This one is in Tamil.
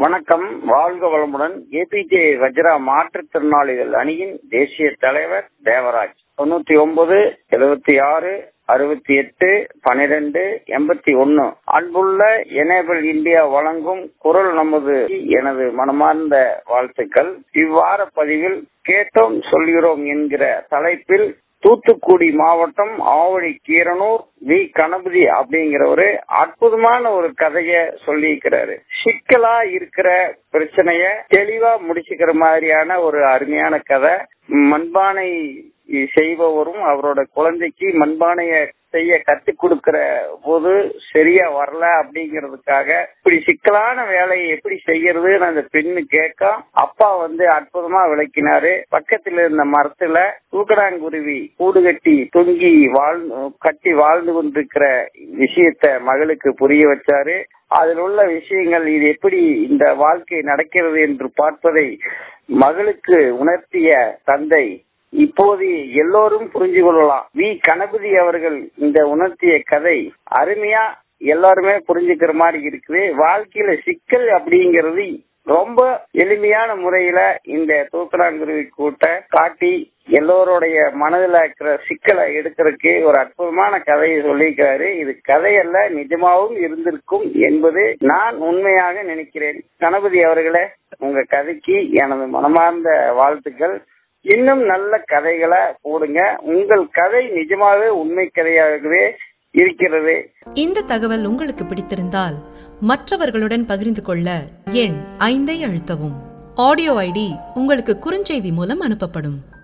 வணக்கம் வாழ்க வளமுடன் ஏபிஜே வஜ்ரா மாற்றுத்திறனாளிகள் அணியின் தேசிய தலைவர் தேவராஜ் தொண்ணூத்தி ஒன்பது எழுபத்தி ஆறு அறுபத்தி எட்டு பனிரெண்டு எண்பத்தி ஒன்னு அன்புள்ள எனேபிள் இந்தியா வழங்கும் குரல் நமது எனது மனமார்ந்த வாழ்த்துக்கள் இவ்வார பதிவில் கேட்டோம் சொல்கிறோம் என்கிற தலைப்பில் தூத்துக்குடி மாவட்டம் ஆவடி கீரனூர் வி கணபதி அப்படிங்கிறவரு அற்புதமான ஒரு கதைய சொல்லியிருக்கிறாரு சிக்கலா இருக்கிற பிரச்சனைய தெளிவா முடிச்சுக்கிற மாதிரியான ஒரு அருமையான கதை மண்பானை செய்பவரும் அவரோட குழந்தைக்கு மண்பானைய செய்ய கத்துக் கொடுக்கிற போது சரியா வரல அப்படிங்கறதுக்காக இப்படி சிக்கலான வேலையை எப்படி செய்யறதுன்னு அந்த பெண்ணு கேட்க அப்பா வந்து அற்புதமா விளக்கினாரு பக்கத்துல இருந்த மரத்துல தூக்கடாங்குருவி கூடு கட்டி தொங்கி வாழ் கட்டி வாழ்ந்து கொண்டிருக்கிற விஷயத்த மகளுக்கு புரிய வச்சாரு அதில் உள்ள விஷயங்கள் இது எப்படி இந்த வாழ்க்கை நடக்கிறது என்று பார்ப்பதை மகளுக்கு உணர்த்திய தந்தை இப்போது எல்லோரும் புரிஞ்சு கொள்ளலாம் வி கணபதி அவர்கள் இந்த உணர்த்திய கதை அருமையா எல்லாருமே புரிஞ்சுக்கிற மாதிரி இருக்குது வாழ்க்கையில சிக்கல் அப்படிங்கிறது ரொம்ப எளிமையான முறையில இந்த தூக்கலாங்குருவி கூட்ட காட்டி எல்லோருடைய மனதில் இருக்கிற சிக்கலை எடுக்கிறதுக்கு ஒரு அற்புதமான கதையை சொல்லியிருக்காரு இது கதையல்ல நிஜமாவும் இருந்திருக்கும் என்பது நான் உண்மையாக நினைக்கிறேன் கணபதி அவர்களே உங்க கதைக்கு எனது மனமார்ந்த வாழ்த்துக்கள் இன்னும் நல்ல கதைகளை போடுங்க உங்கள் கதை நிஜமாவே உண்மை கதையாகவே இருக்கிறது இந்த தகவல் உங்களுக்கு பிடித்திருந்தால் மற்றவர்களுடன் பகிர்ந்து கொள்ள எண் ஐந்தை அழுத்தவும் ஆடியோ ஐடி உங்களுக்கு குறுஞ்செய்தி மூலம் அனுப்பப்படும்